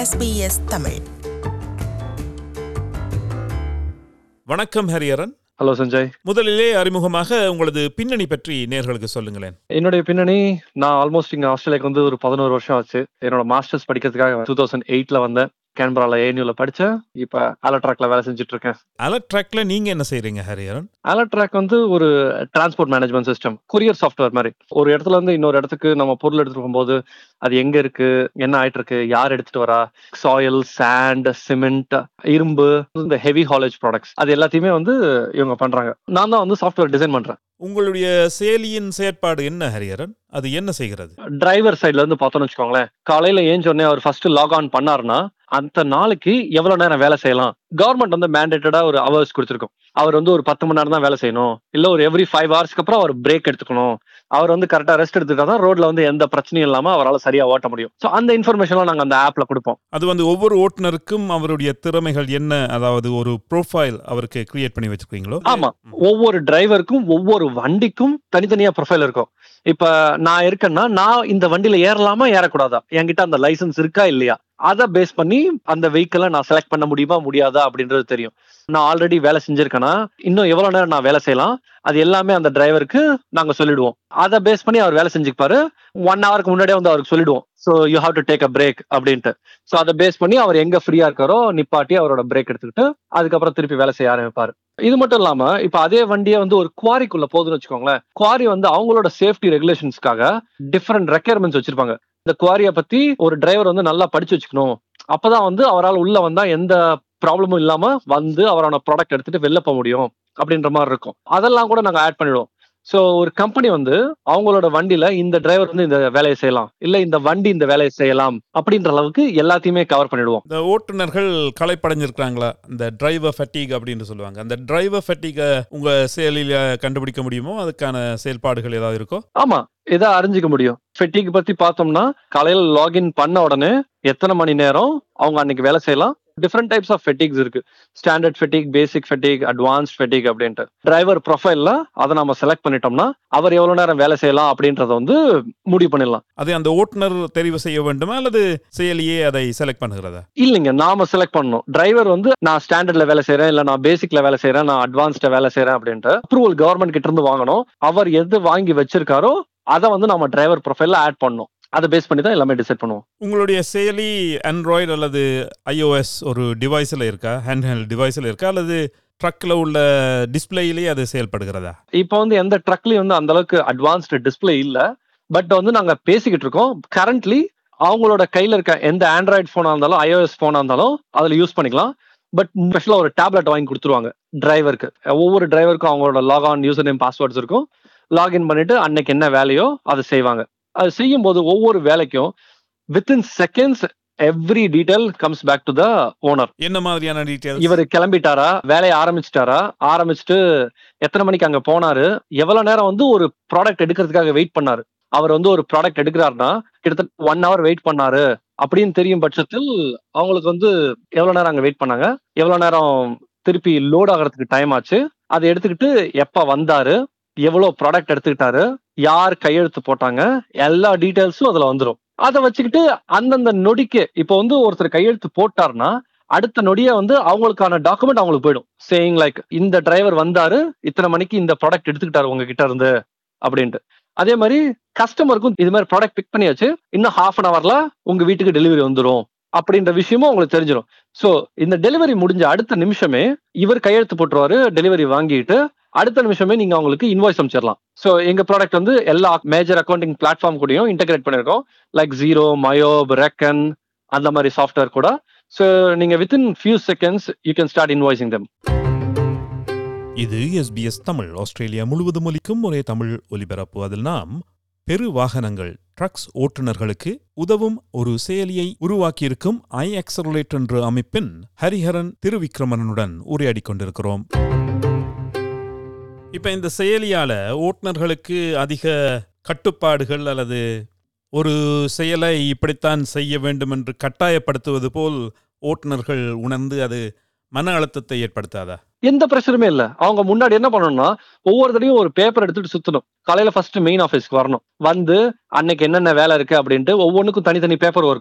SBS Tamil வணக்கம் ஹரியரன் hello Sanjay முதலிலே அறிமுகமாக உங்களது பின்னணி பற்றி நேர்களுக்கு சொல்லுங்களேன் என்னுடைய பின்னணி நான் ஆல்மோஸ்ட் இங்க ஆஸ்திரேலியாக்கு வந்து ஒரு பதினோரு வருஷம் ஆச்சு என்னோட மாஸ்டர்ஸ் படிக்கிறதுக்காக டூ தௌசண்ட் எயிட்ல வந்தேன் கேன்பரால ஏனியூல படிச்சேன் இப்ப அலட்ராக்ல வேலை செஞ்சுட்டு இருக்கேன் அலட்ராக்ல நீங்க என்ன செய்றீங்க ஹரியரன் அலட்ராக் வந்து ஒரு transport management system courier software மாதிரி ஒரு இடத்துல இருந்து இன்னொரு இடத்துக்கு நம்ம பொருள் எடுத்துட்டு போகும்போது அது எங்க இருக்கு என்ன ஆயிட்டு இருக்கு யார் எடுத்துட்டு வரா சாயில் சாண்ட் சிமெண்ட் இரும்பு இந்த ஹெவி ஹாலேஜ் ப்ராடக்ட்ஸ் அது எல்லாத்தையுமே வந்து இவங்க பண்றாங்க நான் தான் வந்து சாஃப்ட்வேர் டிசைன் பண்றேன் உங்களுடைய செயலியின் செயற்பாடு என்ன ஹரியரன் அது என்ன செய்கிறது டிரைவர் சைட்ல இருந்து பார்த்தோம்னு வச்சுக்கோங்களேன் காலையில ஏஞ்ச உடனே அவர் ஃபர்ஸ்ட் லாக் ஆன் பண்ணாருன்னா அந்த நாளைக்கு எவ்வளவு நேரம் வேலை செய்யலாம் கவர்மெண்ட் வந்து மேண்டேட்டடா ஒரு ஹவர்ஸ் கொடுத்துருக்கோம் அவர் வந்து ஒரு பத்து மணி நேரம் தான் வேலை செய்யணும் இல்ல ஒரு எவ்ரி ஃபைவ் ஹவர்ஸ்க்கு அப்புறம் அவர் பிரேக் எடுத்துக்கணும் அவர் வந்து கரெக்டா ரெஸ்ட் எடுத்துட்டா தான் ரோட்ல வந்து எந்த பிரச்சனையும் இல்லாம அவரால் சரியா ஓட்ட முடியும் ஸோ அந்த இன்ஃபர்மேஷன்லாம் நாங்க அந்த ஆப்ல கொடுப்போம் அது வந்து ஒவ்வொரு ஓட்டுநருக்கும் அவருடைய திறமைகள் என்ன அதாவது ஒரு ப்ரொஃபைல் அவருக்கு கிரியேட் பண்ணி வச்சிருக்கீங்களோ ஆமா ஒவ்வொரு டிரைவருக்கும் ஒவ்வொரு வண்டிக்கும் தனித்தனியா ப்ரொஃபைல் இருக்கும் இப்ப நான் இருக்கேன்னா நான் இந்த வண்டியில ஏறலாமா ஏறக்கூடாதா என்கிட்ட அந்த லைசன்ஸ் இருக்கா இல்லையா அதை பேஸ் பண்ணி அந்த வெஹிக்கிளை நான் செலக்ட் பண்ண முடியுமா முடியாதா அப்படின்றது தெரியும் நான் ஆல்ரெடி வேலை செஞ்சிருக்கேன்னா இன்னும் எவ்வளவு நேரம் நான் வேலை செய்யலாம் அது எல்லாமே அந்த டிரைவருக்கு நாங்க சொல்லிடுவோம் அதை பேஸ் பண்ணி அவர் வேலை செஞ்சுப்பாரு ஒன் ஹவருக்கு முன்னாடியே வந்து அவருக்கு சொல்லிடுவோம் so you have to take a break அப்படின்ட்டு ஸோ அதை பேஸ் பண்ணி அவர் எங்க ஃப்ரீயா இருக்காரோ நிப்பாட்டி அவரோட பிரேக் எடுத்துக்கிட்டு அதுக்கப்புறம் திருப்பி வேலை செய்ய ஆரம்பிப்பாரு இது மட்டும் இல்லாம இப்ப அதே வண்டியை வந்து ஒரு குவாரிக்குள்ள போகுதுன்னு வச்சுக்கோங்களேன் குவாரி வந்து அவங்களோட சேஃப்டி ரெகுலேஷன்ஸ்க்காக டிஃப்ரெண்ட் ரெக்யர்மெண்ட்ஸ் வச்சிருப்பாங்க இந்த குவாரியை பத்தி ஒரு டிரைவர் வந்து நல்லா படிச்சு வச்சுக்கணும் அப்பதான் வந்து அவரால் உள்ள வந்தா எந்த ப்ராப்ளமும் இல்லாம வந்து அவரோட ப்ராடக்ட் எடுத்துட்டு வெளில போக முடியும் அப்படின்ற மாதிரி இருக்கும் அதெல்லாம் கூட நாங்க ஆட் பண்ணிடுவோம் ஸோ ஒரு கம்பெனி வந்து அவங்களோட வண்டியில இந்த டிரைவர் வந்து இந்த வேலையை செய்யலாம் இல்ல இந்த வண்டி இந்த வேலையை செய்யலாம் அப்படின்ற அளவுக்கு எல்லாத்தையுமே கவர் பண்ணிடுவோம் இந்த ஓட்டுநர்கள் களைப்படைஞ்சிருக்கிறாங்களா இந்த டிரைவர் ஃபட்டிக் அப்படின்னு சொல்லுவாங்க அந்த டிரைவர் ஃபட்டிகை உங்க செயலில கண்டுபிடிக்க முடியுமோ அதுக்கான செயல்பாடுகள் ஏதாவது இருக்கோ ஆமா இதை அறிஞ்சிக்க முடியும் ஃபெட்டிக் பத்தி பார்த்தோம்னா காலையில லாகின் பண்ண உடனே எத்தனை மணி நேரம் அவங்க அன்னைக்கு வேலை செய்யலாம் டிஃப்ரெண்ட் டைப்ஸ் ஆஃப் ஃபெட்டிக்ஸ் இருக்கு ஸ்டாண்டர்ட் ஃபெட்டிக் பேசிக் ஃபெட்டிக் அட்வான்ஸ்ட் ஃபெட்டிக் அப்படின்ட்டு டிரைவர் ப்ரொஃபைல்ல அதை நம்ம செலக்ட் பண்ணிட்டோம்னா அவர் எவ்வளவு நேரம் வேலை செய்யலாம் அப்படின்றத வந்து முடிவு பண்ணிடலாம் அதை அந்த ஓட்டுநர் தெரிவு செய்ய வேண்டுமா அல்லது செயலியே அதை செலக்ட் பண்ணுகிறதா இல்லைங்க நாம செலக்ட் பண்ணணும் டிரைவர் வந்து நான் ஸ்டாண்டர்ட்ல வேலை செய்யறேன் இல்ல நான் பேசிக்ல வேலை செய்யறேன் நான் அட்வான்ஸ்ட வேலை செய்யறேன் அப்படின்ட்டு அப்ரூவல் கவர்மெண்ட் கிட்ட இருந்து வாங்கணும் அவர் எது வாங்கி வச்சிருக்காரோ அதை வந்து நம்ம டிரைவர் ப்ரொஃபைல்ல ஆட் பண்ணணும் அதை பேஸ் பண்ணி தான் எல்லாமே டிசைட் பண்ணுவோம் உங்களுடைய செயலி ஆண்ட்ராய்டு அல்லது iOS ஒரு டிவைஸில் இருக்கா ஹேண்ட் டிவைஸில் இருக்கா அல்லது ட்ரக்கில் உள்ள டிஸ்பிளேயிலேயே அது செயல்படுகிறதா இப்போ வந்து எந்த ட்ரக்லயும் வந்து அந்த அளவுக்கு அட்வான்ஸ்டு டிஸ்பிளே இல்ல பட் வந்து நாங்க பேசிக்கிட்டு இருக்கோம் கரண்ட்லி அவங்களோட கையில இருக்க எந்த ஆண்ட்ராய்டு போனா இருந்தாலும் iOS போனா இருந்தாலும் அதுல யூஸ் பண்ணிக்கலாம் பட் ஸ்பெஷலா ஒரு டேப்லெட் வாங்கி கொடுத்துருவாங்க டிரைவருக்கு ஒவ்வொரு டிரைவருக்கும் அவங்களோட log on user name passwords இருக்கும் லாகின் பண்ணிட்டு அன்னைக்கு என்ன வேலையோ அதை செய்வாங்க அது செய்யும் போது ஒவ்வொரு வேலைக்கும் within seconds every detail comes back to the owner என்ன மாதிரியான டீட்டெயில் இவர் கிளம்பிட்டாரா வேலையை ஆரம்பிச்சிட்டாரா ஆரம்பிச்சுட்டு எத்தனை மணிக்கு அங்க போனாரு எவ்வளவு நேரம் வந்து ஒரு ப்ராடக்ட் எடுக்கிறதுக்காக வெயிட் பண்ணாரு அவர் வந்து ஒரு ப்ராடக்ட் எடுக்கிறாருன்னா கிட்டத்தட்ட ஒன் ஹவர் வெயிட் பண்ணாரு அப்படின்னு தெரியும் பட்சத்தில் அவங்களுக்கு வந்து எவ்வளவு நேரம் அங்க வெயிட் பண்ணாங்க எவ்வளவு நேரம் திருப்பி லோட் ஆகிறதுக்கு டைம் ஆச்சு அதை எடுத்துக்கிட்டு எப்ப வந்தாரு எவ்வளவு ப்ராடக்ட் எடுத்துக்கிட்டாரு யார் கையெழுத்து போட்டாங்க எல்லா டீடைல்ஸும் அதுல வந்துடும் அதை வச்சுக்கிட்டு அந்தந்த நொடிக்கு இப்போ வந்து ஒருத்தர் கையெழுத்து போட்டாருன்னா அடுத்த நொடியே வந்து அவங்களுக்கான டாக்குமெண்ட் அவங்களுக்கு போயிடும் சேயிங் லைக் இந்த டிரைவர் வந்தாரு இத்தனை மணிக்கு இந்த ப்ராடக்ட் எடுத்துக்கிட்டாரு உங்க கிட்ட இருந்து அப்படின்ட்டு அதே மாதிரி கஸ்டமருக்கும் இது மாதிரி ப்ராடக்ட் பிக் பண்ணியாச்சு இன்னும் ஹாஃப் அன் ஹவர்ல உங்க வீட்டுக்கு டெலிவரி வந்துடும் அப்படின்ற விஷயமும் உங்களுக்கு தெரிஞ்சிடும் சோ இந்த டெலிவரி முடிஞ்ச அடுத்த நிமிஷமே இவர் கையெழுத்து போட்டுருவாரு டெலிவரி வாங்கிட்டு அடுத்த நிமிஷமே நீங்க அவங்களுக்கு இன்வாய்ஸ் அமைச்சிடலாம் சோ எங்க ப்ராடக்ட் வந்து எல்லா மேஜர் அக்கௌண்டிங் பிளாட்ஃபார்ம் கூடயும் இன்டகிரேட் பண்ணிருக்கோம் லைக் ஜீரோ மயோப் ரெக்கன் அந்த மாதிரி சாஃப்ட்வேர் கூட ஸோ நீங்க within few seconds you can start invoicing them இது எஸ்பிஎஸ் தமிழ் ஆஸ்திரேலியா முழுவதும் ஒலிக்கும் ஒரே தமிழ் ஒலிபரப்பு அதில் நாம் பெரு வாகனங்கள் ட்ரக்ஸ் ஓட்டுநர்களுக்கு உதவும் ஒரு செயலியை உருவாக்கியிருக்கும் ஐ எக்ஸலரேட் என்ற அமைப்பின் ஹரிஹரன் திருவிக்ரமனுடன் உரையாடிக் கொண்டிருக்கிறோம் இப்ப இந்த செயலியால ஓட்டுநர்களுக்கு அதிக கட்டுப்பாடுகள் அல்லது ஒரு செயலை இப்படித்தான் செய்ய வேண்டும் என்று கட்டாயப்படுத்துவது போல் ஓட்டுநர்கள் உணர்ந்து அது மன அழுத்தத்தை ஏற்படுத்தாதா எந்த பிரச்சனையுமே இல்ல அவங்க முன்னாடி என்ன பண்ணணும்னா ஒவ்வொரு தடையும் ஒரு பேப்பர் எடுத்துட்டு சுத்தணும் காலையில ஃபர்ஸ்ட் மெயின் ஆஃபீஸ்க்கு வரணும் வந்து அன்னைக்கு என்னென்ன வேலை இருக்கு அப்படின்ட்டு ஒவ்வொன்றுக்கும் தனித்தனி பேப்பர் ஒர்க் இருக்கும்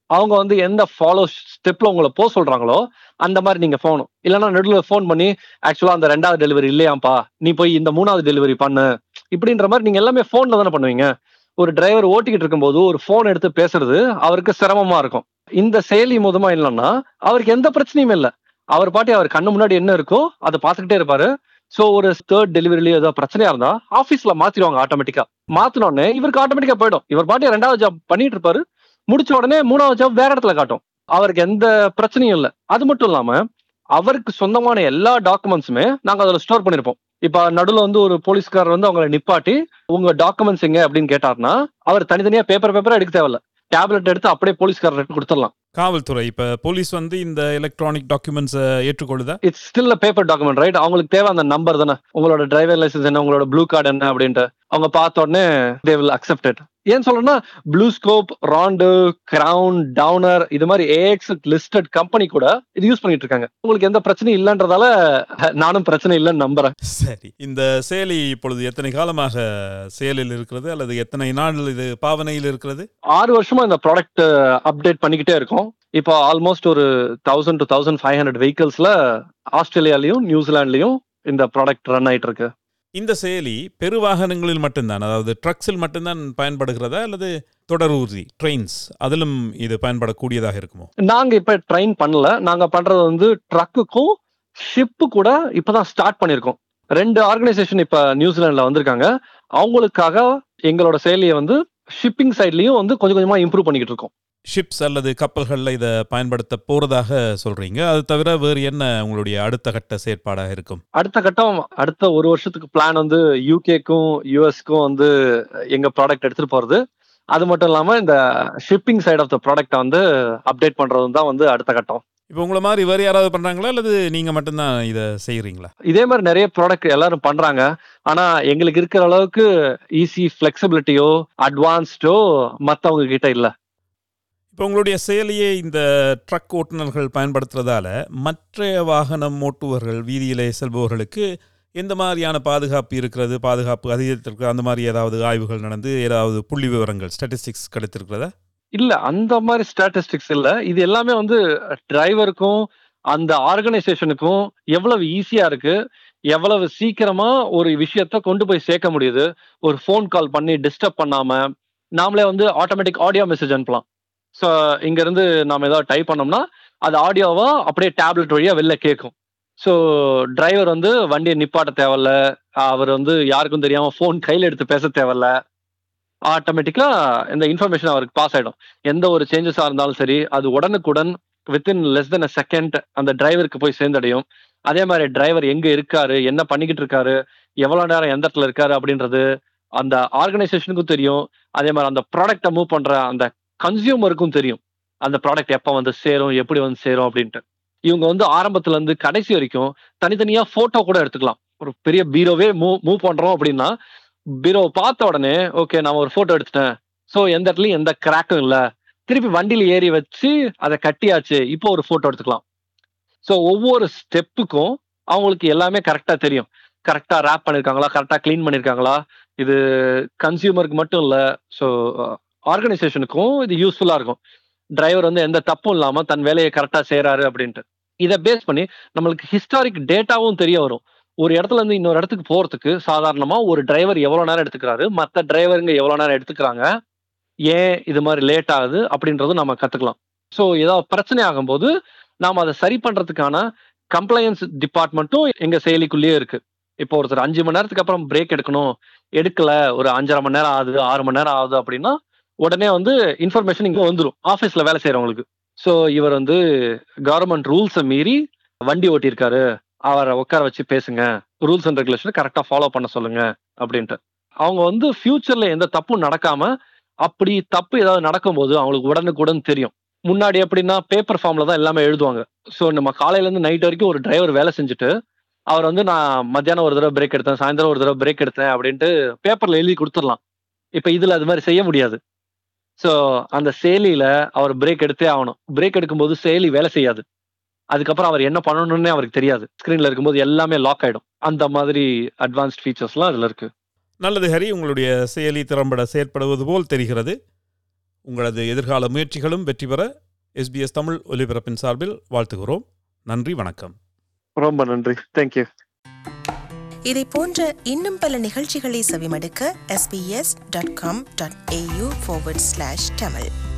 அவங்க வந்து எந்த ஃபாலோ ஸ்டெப்ல உங்களை போக சொல்றாங்களோ அந்த மாதிரி நீங்க போகணும் இல்லைன்னா நடுவில் ஃபோன் பண்ணி ஆக்சுவலா அந்த ரெண்டாவது டெலிவரி இல்லையாப்பா நீ போய் இந்த மூணாவது டெலிவரி பண்ணு இப்படின்ற மாதிரி நீங்க எல்லாமே போன்ல தானே பண்ணுவீங்க ஒரு டிரைவர் ஓட்டிக்கிட்டு இருக்கும்போது ஒரு போன் எடுத்து பேசுறது அவருக்கு சிரமமா இருக்கும் இந்த செயலி மூலமா இல்லைன்னா அவருக்கு எந்த பிரச்சனையும் இல்லை அவர் பாட்டி அவர் கண்ணு முன்னாடி என்ன இருக்கோ அதை பார்த்துக்கிட்டே இருப்பாரு சோ ஒரு தேர்ட் டெலிவரிலயோ ஏதோ பிரச்சனையா இருந்தா ஆபீஸ்ல மாத்திடுவாங்க ஆட்டோமேட்டிக்கா மாத்தின உடனே இவருக்கு ஆட்டோமேட்டிக்கா போயிடும் இவர் பாட்டி ரெண்டாவது ஜாப் பண்ணிட்டு இருப்பாரு முடிச்ச உடனே மூணாவது ஜாப் வேற இடத்துல காட்டும் அவருக்கு எந்த பிரச்சனையும் இல்லை அது மட்டும் இல்லாம அவருக்கு சொந்தமான எல்லா டாக்குமெண்ட்ஸுமே நாங்க அதுல ஸ்டோர் பண்ணிருப்போம் இப்ப நடுவுல வந்து ஒரு போலீஸ்காரர் வந்து அவங்களை நிப்பாட்டி உங்க டாக்குமெண்ட்ஸ் எங்க அப்படின்னு கேட்டாருன்னா அவர் தனித்தனியா பேப்பர் பேப்பரா எடுக்க தேவையில்ல டேப்லெட் எடுத்து அப்படியே போலீஸ்காரர் கொடுத்துடலாம் காவல்துறை இப்ப போலீஸ் வந்து இந்த எலக்ட்ரானிக் டாக்குமெண்ட்ஸை ஏற்றுக்கொள்ளுதா it's still a paper document right அவங்களுக்கு தேவை அந்த நம்பர் தானே உங்களோட டிரைவர் லைசன்ஸ் என்ன உங்களோட ப்ளூ கார்டு என்ன அப்படின்ட்டு அவங்க பார்த்த உடனே தே வில் அக்செப்ட் இட் ஏன் சொல்லணும்னா ப்ளூ ஸ்கோப் ராண்டு கிரவுன் டவுனர் இது மாதிரி ஏஎக்ஸ் லிஸ்டட் கம்பெனி கூட இது யூஸ் பண்ணிட்டு இருக்காங்க உங்களுக்கு எந்த பிரச்சனையும் இல்லைன்றதால நானும் பிரச்சனை இல்லைன்னு நம்புறேன் சரி இந்த செயலி இப்பொழுது எத்தனை காலமாக செயலில் இருக்கிறது அல்லது எத்தனை நாள் இது பாவனையில் இருக்கிறது ஆறு வருஷமா இந்த ப்ராடக்ட் அப்டேட் பண்ணிக்கிட்டே இருக்கோம் இப்போ ஆல்மோஸ்ட் ஒரு thousand two thousand five hundred வெஹிக்கல்ஸ்ல ஆஸ்திரேலியாலையும் நியூசிலாண்ட்லயும் இந்த ப்ராடக்ட் ரன் ஆயிட்டு இருக்கு இந்த செயலி பெருவாகனங்களில் மட்டும்தான் அதாவது ட்ரக்ஸில் மட்டும்தான் பயன்படுகிறதா அல்லது தொடர் ஊர்தி ட்ரெயின்ஸ் அதிலும் இது பயன்படக்கூடியதாக இருக்குமோ நாங்க இப்ப ட்ரெயின் பண்ணல நாங்க பண்றது வந்து ட்ரக்குக்கும் ஷிப்பு கூட இப்பதான் ஸ்டார்ட் பண்ணிருக்கோம் ரெண்டு ஆர்கனைசேஷன் இப்ப நியூசிலாந்துல வந்திருக்காங்க அவங்களுக்காக எங்களோட செயலியை வந்து ஷிப்பிங் சைட்லயும் வந்து கொஞ்சம் கொஞ்சமா இம்ப்ரூவ் பண்ணிக்கிட்டு இருக்கோம் ஷிப்ஸ் அல்லது கப்பல்களில் இதை பயன்படுத்த போறதாக சொல்றீங்க அது தவிர வேறு என்ன உங்களுடைய அடுத்த கட்ட செயற்பாடாக இருக்கும் அடுத்த கட்டம் அடுத்த ஒரு வருஷத்துக்கு பிளான் வந்து யூகேக்கும் யூஎஸ்க்கும் வந்து எங்க ப்ராடக்ட் எடுத்துட்டு போறது அது மட்டும் இல்லாம இந்த ஷிப்பிங் சைட் ஆஃப் த ப்ராடக்ட்டை வந்து அப்டேட் பண்றது தான் வந்து அடுத்த கட்டம் இப்போ உங்களை மாதிரி வேறு யாராவது பண்றாங்களா அல்லது நீங்க மட்டும்தான் இதை செய்யறீங்களா இதே மாதிரி நிறைய ப்ராடக்ட் எல்லாரும் பண்றாங்க ஆனா எங்களுக்கு இருக்கிற அளவுக்கு ஈஸி ஃபிளெக்சிபிலிட்டியோ அட்வான்ஸ்டோ மத்தவங்க கிட்ட இல்ல இப்போ உங்களுடைய செயலியை இந்த ட்ரக் ஓட்டுநர்கள் பயன்படுத்துறதால மற்ற வாகனம் ஓட்டுவர்கள் வீதியிலே செல்பவர்களுக்கு எந்த மாதிரியான பாதுகாப்பு இருக்கிறது பாதுகாப்பு அதிகரித்திருக்கு அந்த மாதிரி ஏதாவது ஆய்வுகள் நடந்து ஏதாவது புள்ளி விவரங்கள் ஸ்டாட்டிஸ்டிக்ஸ் கிடைத்திருக்கிறதா இல்ல அந்த மாதிரி ஸ்டாட்டிஸ்டிக்ஸ் இல்ல இது எல்லாமே வந்து டிரைவருக்கும் அந்த ஆர்கனைசேஷனுக்கும் எவ்வளவு ஈஸியா இருக்கு எவ்வளவு சீக்கிரமா ஒரு விஷயத்த கொண்டு போய் சேர்க்க முடியுது ஒரு ஃபோன் கால் பண்ணி டிஸ்டர்ப் பண்ணாம நாமளே வந்து ஆட்டோமேட்டிக் ஆடியோ மெசேஜ் அனுப்பலாம் ஸோ இங்க இருந்து நாம ஏதாவது டைப் பண்ணோம்னா அது ஆடியோவா அப்படியே டேப்லெட் வழியா வெளில கேட்கும் ஸோ டிரைவர் வந்து வண்டியை நிப்பாட்ட தேவையில்ல அவர் வந்து யாருக்கும் தெரியாம ஃபோன் கையில் எடுத்து பேச தேவையில்ல ஆட்டோமேட்டிக்கா இந்த இன்ஃபர்மேஷன் அவருக்கு பாஸ் ஆயிடும் எந்த ஒரு சேஞ்சஸா இருந்தாலும் சரி அது உடனுக்குடன் within less than a second அந்த டிரைவருக்கு போய் சேர்ந்தடையும் அதே மாதிரி டிரைவர் எங்க இருக்காரு என்ன பண்ணிக்கிட்டு இருக்காரு எவ்வளவு நேரம் எந்த இடத்துல இருக்காரு அப்படின்றது அந்த ஆர்கனைசேஷனுக்கும் தெரியும் அதே மாதிரி அந்த ப்ராடக்ட்டை மூவ் பண்ற அந்த கன்சியூமருக்கும் தெரியும் அந்த ப்ராடக்ட் எப்போ வந்து சேரும் எப்படி வந்து சேரும் அப்படின்ட்டு இவங்க வந்து ஆரம்பத்துல இருந்து கடைசி வரைக்கும் தனித்தனியா போட்டோ கூட எடுத்துக்கலாம் ஒரு பெரிய பீரோவே மூவ் மூவ் பண்றோம் அப்படின்னா பீரோ பார்த்த உடனே ஓகே நான் ஒரு போட்டோ எடுத்துட்டேன் ஸோ எந்த இடத்துலயும் எந்த கிராக்கும் இல்ல திருப்பி வண்டியில ஏறி வச்சு அதை கட்டியாச்சு இப்போ ஒரு போட்டோ எடுத்துக்கலாம் ஸோ ஒவ்வொரு ஸ்டெப்புக்கும் அவங்களுக்கு எல்லாமே கரெக்டா தெரியும் கரெக்டா ரேப் பண்ணிருக்காங்களா கரெக்டா க்ளீன் பண்ணிருக்காங்களா இது கன்சியூமருக்கு மட்டும் இல்ல ஸோ ஆர்கனைசேஷனுக்கும் இது யூஸ்ஃபுல்லா இருக்கும் டிரைவர் வந்து எந்த தப்பும் இல்லாம தன் வேலையை கரெக்டா செய்யறாரு அப்படின்ட்டு இதை பேஸ் பண்ணி நம்மளுக்கு ஹிஸ்டாரிக் டேட்டாவும் தெரிய வரும் ஒரு இடத்துல இருந்து இன்னொரு இடத்துக்கு போறதுக்கு சாதாரணமா ஒரு டிரைவர் எவ்வளவு நேரம் எடுத்துக்கிறாரு மற்ற டிரைவருங்க எவ்வளவு நேரம் எடுத்துக்கிறாங்க ஏன் இது மாதிரி லேட் ஆகுது அப்படின்றதும் நம்ம கத்துக்கலாம் ஸோ ஏதாவது பிரச்சனை ஆகும்போது நாம அதை சரி பண்றதுக்கான கம்ப்ளையன்ஸ் டிபார்ட்மெண்ட்டும் எங்க செயலிக்குள்ளேயே இருக்கு இப்போ ஒருத்தர் அஞ்சு மணி நேரத்துக்கு அப்புறம் பிரேக் எடுக்கணும் எடுக்கல ஒரு அஞ்சரை மணி நேரம் ஆகுது ஆறு மணி நேரம் ஆகுது அப்படின்னா உடனே வந்து இன்ஃபர்மேஷன் இங்க வந்துடும் ஆஃபீஸ்ல வேலை செய்யறவங்களுக்கு ஸோ இவர் வந்து கவர்மெண்ட் ரூல்ஸை மீறி வண்டி ஓட்டியிருக்காரு அவரை உட்கார வச்சு பேசுங்க ரூல்ஸ் அண்ட் ரெகுலேஷன் கரெக்டா ஃபாலோ பண்ண சொல்லுங்க அப்படின்ட்டு அவங்க வந்து ஃபியூச்சர்ல எந்த தப்பும் நடக்காம அப்படி தப்பு ஏதாவது நடக்கும்போது அவங்களுக்கு உடனுக்குடன் தெரியும் முன்னாடி எப்படின்னா பேப்பர் ஃபார்ம்ல தான் எல்லாமே எழுதுவாங்க ஸோ நம்ம காலையில இருந்து நைட் வரைக்கும் ஒரு டிரைவர் வேலை செஞ்சுட்டு அவர் வந்து நான் மத்தியானம் ஒரு தடவை பிரேக் எடுத்தேன் சாயந்தரம் ஒரு தடவை பிரேக் எடுத்தேன் அப்படின்ட்டு பேப்பர்ல எழுதி கொடுத்துடலாம் இப்போ இதுல அது மாதிரி செய்ய முடியாது ஸோ அந்த செயலியில அவர் பிரேக் எடுத்தே ஆகணும் பிரேக் எடுக்கும்போது செயலி வேலை செய்யாது அதுக்கப்புறம் அவர் என்ன பண்ணணும்னே அவருக்கு தெரியாது ஸ்கிரீன்ல இருக்கும்போது எல்லாமே லாக் ஆயிடும் அந்த மாதிரி அட்வான்ஸ்ட் ஃபீச்சர்ஸ்லாம் அதுல இருக்கு நல்லது ஹரி உங்களுடைய செயலி திறம்பட செயற்படுவது போல் தெரிகிறது உங்களது எதிர்கால முயற்சிகளும் வெற்றி பெற எஸ்பிஎஸ் தமிழ் ஒலிபரப்பின் சார்பில் வாழ்த்துகிறோம் நன்றி வணக்கம் ரொம்ப நன்றி தேங்க்யூ இதை போன்ற இன்னும் பல நிகழ்ச்சிகளை செவிமடுக்க sbs.com.au forward slash tamil